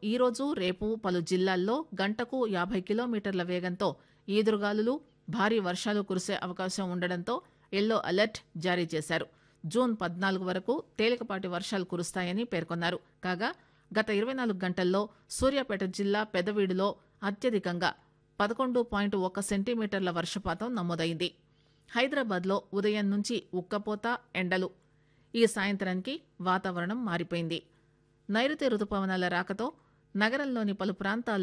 ఈరోజు రేపు పలు జిల్లాల్లో గంటకు యాభై కిలోమీటర్ల వేగంతో ఈదురుగాలులు భారీ వర్షాలు కురిసే అవకాశం ఉండడంతో ఎల్లో అలర్ట్ జారీ చేశారు జూన్ పద్నాలుగు వరకు తేలికపాటి వర్షాలు కురుస్తాయని పేర్కొన్నారు కాగా గత ఇరవై నాలుగు గంటల్లో సూర్యాపేట జిల్లా పెదవీడులో అత్యధికంగా పదకొండు పాయింట్ ఒక్క సెంటీమీటర్ల వర్షపాతం నమోదైంది హైదరాబాద్లో ఉదయం నుంచి ఉక్కపోత ఎండలు ఈ సాయంత్రానికి వాతావరణం మారిపోయింది నైరుతి రుతుపవనాల రాకతో నగరంలోని పలు ప్రాంతాల్లో